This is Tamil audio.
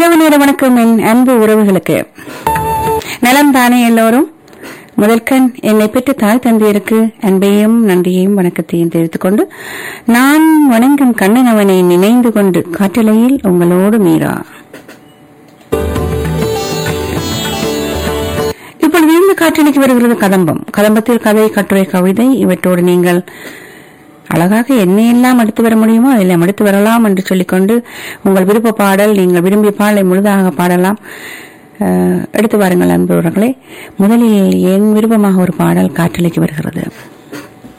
இரவு நேர வணக்கம் என் அன்பு உறவுகளுக்கு நலம் தானே எல்லோரும் முதற்கண் என்னை பெற்ற தாய் தந்தையருக்கு அன்பையும் நன்றியையும் வணக்கத்தையும் தெரிவித்துக் கொண்டு நான் வணங்கும் கண்ணன் அவனை நினைந்து கொண்டு காற்றலையில் உங்களோடு மீரா இப்பொழுது இந்த காற்றலைக்கு வருகிறது கதம்பம் கதம்பத்தில் கதை கட்டுரை கவிதை இவற்றோடு நீங்கள் அழகாக என்னையெல்லாம் எடுத்து வர முடியுமோ அதெல்லாம் எடுத்து வரலாம் என்று சொல்லிக்கொண்டு உங்கள் விருப்ப பாடல் நீங்கள் விரும்பிய பாடலை முழுதாக பாடலாம் அஹ், எடுத்து வாருங்கள் அன்புறவர்களே முதலில் என் விருப்பமாக ஒரு பாடல் காற்றலைக்கு வருகிறது